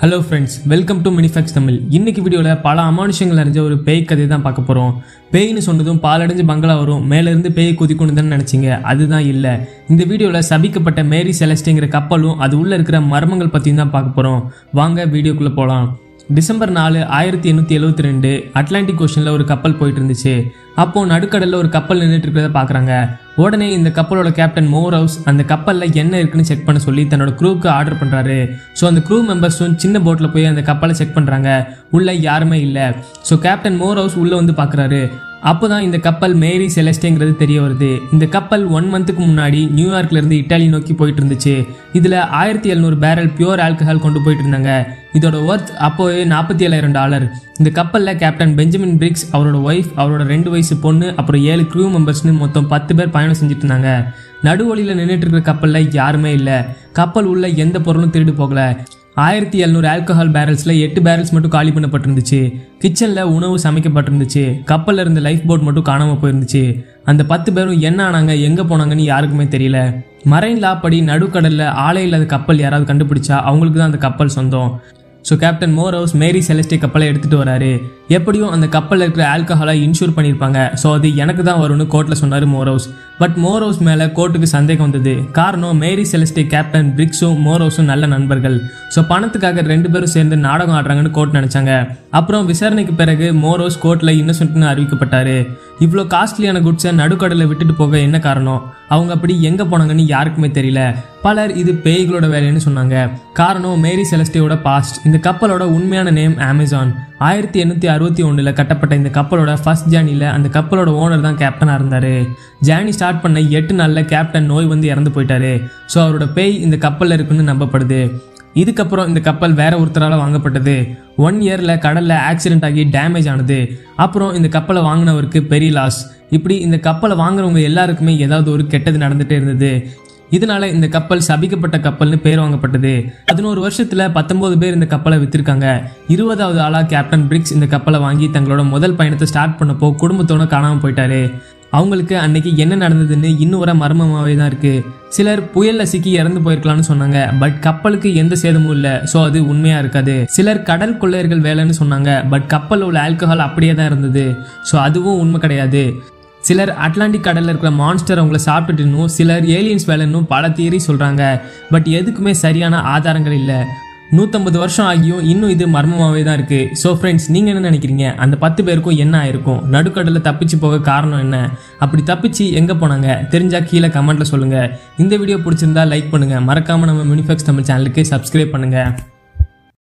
hello friends welcome to mini facts Tamil இன்னைக்கு வீடியோவில் பல அமானுஷங்கள் அறிஞ்ச ஒரு பேய் கதை தான் பார்க்க போகிறோம் பேய்னு சொன்னதும் பாலடைஞ்சு பங்களா வரும் மேலேருந்து பேய் குதிக்கணும் தானே நினச்சிங்க அதுதான் இல்லை இந்த வீடியோவில் சபிக்கப்பட்ட மேரி செலஸ்டிங்கிற கப்பலும் அது உள்ளே இருக்கிற மர்மங்கள் பற்றியும் தான் பார்க்க போகிறோம் வாங்க வீடியோக்குள்ளே போகலாம் டிசம்பர் நாலு ஆயிரத்தி எண்ணூற்றி எழுபத்தி ரெண்டு அட்லாண்டிக் ஓஷனில் ஒரு கப்பல் போயிட்டு இருந்துச்சு அப்போ நடுக்கடலில் ஒரு கப்பல் நின்றுட்டு இருக்கிறத பார்க்குறாங்க உடனே இந்த கப்பலோட கேப்டன் மோர் ஹவுஸ் அந்த கப்பலில் என்ன இருக்குன்னு செக் பண்ண சொல்லி தன்னோட க்ரூவுக்கு ஆர்டர் பண்ணுறாரு ஸோ அந்த க்ரூ மெம்பர்ஸும் சின்ன போட்டில் போய் அந்த கப்பலை செக் பண்ணுறாங்க உள்ள யாருமே இல்லை ஸோ கேப்டன் மோர் ஹவுஸ் உள்ளே வந்து பார்க்குறாரு அப்போதான் இந்த கப்பல் மேரி செலஸ்டேங்கிறது தெரிய வருது இந்த கப்பல் ஒன் மந்த்துக்கு முன்னாடி நியூயார்க்ல இருந்து இட்டாலி நோக்கி போயிட்டு இருந்துச்சு இதுல ஆயிரத்தி எழுநூறு பேரல் பியூர் ஆல்கஹால் கொண்டு போயிட்டு இருந்தாங்க இதோட ஒர்த் அப்போவே நாற்பத்தி ஏழாயிரம் டாலர் இந்த கப்பல்ல கேப்டன் பெஞ்சமின் பிரிக்ஸ் அவரோட ஒய்ஃப் அவரோட ரெண்டு வயசு பொண்ணு அப்புறம் ஏழு க்ரூ மெம்பர்ஸ்னு மொத்தம் பத்து பேர் பயணம் செஞ்சுட்டு இருந்தாங்க நடுவழியில் நின்றுட்டு இருக்கிற கப்பல்ல யாருமே இல்லை கப்பல் உள்ள எந்த பொருளும் திருடு போகல ஆயிரத்தி எழுநூறு ஆல்கஹால் பேரல்ஸில் எட்டு பேரல்ஸ் மட்டும் காலி பண்ணப்பட்டிருந்துச்சு கிச்சனில் உணவு சமைக்கப்பட்டிருந்துச்சு கப்பலில் இருந்த லைஃப் போட் மட்டும் காணாமல் போயிருந்துச்சு அந்த பத்து பேரும் என்ன ஆனாங்க எங்கே போனாங்கன்னு யாருக்குமே தெரியல மரைன் லா படி நடுக்கடலில் ஆளே இல்லாத கப்பல் யாராவது கண்டுபிடிச்சா அவங்களுக்கு தான் அந்த கப்பல் சொந்தம் so captain Morehouse Mary Celeste கப்பலை எடுத்துகிட்டு வராரு எப்படியும் அந்த கப்பலில் இருக்கிற ஆல்கஹாலை இன்சூர் பண்ணியிருப்பாங்க ஸோ அது எனக்கு தான் வரும்னு கோர்ட்டில் சொன்னார் Morehouse but Morehouse மேலே கோர்ட்டுக்கு சந்தேகம் வந்தது காரணம் மேரி செலஸ்டே கேப்டன் பிரிக்ஸும் மோர் ஹவுஸும் நல்ல நண்பர்கள் ஸோ பணத்துக்காக ரெண்டு பேரும் சேர்ந்து நாடகம் ஆடுறாங்கன்னு கோர்ட் நினச்சாங்க அப்புறம் விசாரணைக்கு பிறகு மோர் ஹவுஸ் கோர்ட்டில் இன்னசென்ட்னு அறிவிக்கப்பட்டாரு இவ்வளோ காஸ்ட்லியான குட்ஸை நடுக்கடலை விட்டுட்டு போக என்ன காரணம் அவங்க அப்படி எங்கே போனாங்கன்னு யாருக்குமே தெரியல பலர் இது பேய்களோட வேலைன்னு சொன்னாங்க காரணம் மேரி செலஸ்டேயோட பாஸ்ட் இந்த கப்பலோட உண்மையான நேம் அமேசான் ஆயிரத்தி எண்ணூற்றி அறுபத்தி ஒன்றில் கட்டப்பட்ட இந்த கப்பலோட ஃபர்ஸ்ட் ஜேர்னியில் அந்த கப்பலோட ஓனர் தான் கேப்டனாக இருந்தார் ஜேர்னி ஸ்டார்ட் பண்ண எட்டு நாளில் கேப்டன் நோய் வந்து இறந்து போயிட்டாரு ஸோ அவரோட பேய் இந்த கப்பலில் இருக்குன்னு நம்பப்படுது இதுக்கப்புறம் இந்த கப்பல் வேற ஒருத்தரால் வாங்கப்பட்டது ஒன் இயரில் கடலில் ஆக்சிடென்ட் ஆகி டேமேஜ் ஆனது அப்புறம் இந்த கப்பலை வாங்கினவருக்கு பெரிய லாஸ் இப்படி இந்த கப்பலை வாங்குறவங்க எல்லாருக்குமே ஏதாவது ஒரு கெட்டது நடந்துகிட்டே இருந்தது இதனால இந்த கப்பல் சபிக்கப்பட்ட கப்பல்னு பேர் வாங்கப்பட்டது பதினோரு வருஷத்துல பத்தொன்பது பேர் இந்த கப்பலை வித்திருக்காங்க இருபதாவது ஆளா கேப்டன் பிரிக்ஸ் இந்த கப்பலை வாங்கி தங்களோட முதல் பயணத்தை ஸ்டார்ட் பண்ணப்போ குடும்பத்தோட காணாம போயிட்டாரு அவங்களுக்கு அன்னைக்கு என்ன நடந்ததுன்னு இன்னும் வர மர்மமாவே தான் இருக்கு சிலர் புயல்ல சிக்கி இறந்து போயிருக்கலாம்னு சொன்னாங்க பட் கப்பலுக்கு எந்த சேதமும் இல்லை ஸோ அது உண்மையா இருக்காது சிலர் கடல் கொள்ளையர்கள் வேலைன்னு சொன்னாங்க பட் கப்பலில் உள்ள ஆல்கஹால் அப்படியே தான் இருந்தது ஸோ அதுவும் உண்மை கிடையாது சிலர் அட்லாண்டிக் கடலில் இருக்கிற மான்ஸ்டர் அவங்கள சாப்பிட்டுட்டுனும் சிலர் ஏலியன்ஸ் வேலைன்னும் பல தியரி சொல்கிறாங்க பட் எதுக்குமே சரியான ஆதாரங்கள் இல்லை நூற்றம்பது வருஷம் ஆகியும் இன்னும் இது மர்மமாகவே தான் இருக்குது ஸோ ஃப்ரெண்ட்ஸ் நீங்கள் என்ன நினைக்கிறீங்க அந்த பத்து பேருக்கும் என்ன ஆயிருக்கும் நடுக்கடலில் தப்பிச்சு போக காரணம் என்ன அப்படி தப்பிச்சு எங்கே போனாங்க தெரிஞ்சால் கீழே கமெண்ட்டில் சொல்லுங்கள் இந்த வீடியோ பிடிச்சிருந்தா லைக் பண்ணுங்கள் மறக்காமல் நம்ம மினிஃபெக்ஸ் தமிழ் சேனலுக்கு சப்ஸ்கிரைப் பண்ணுங்கள்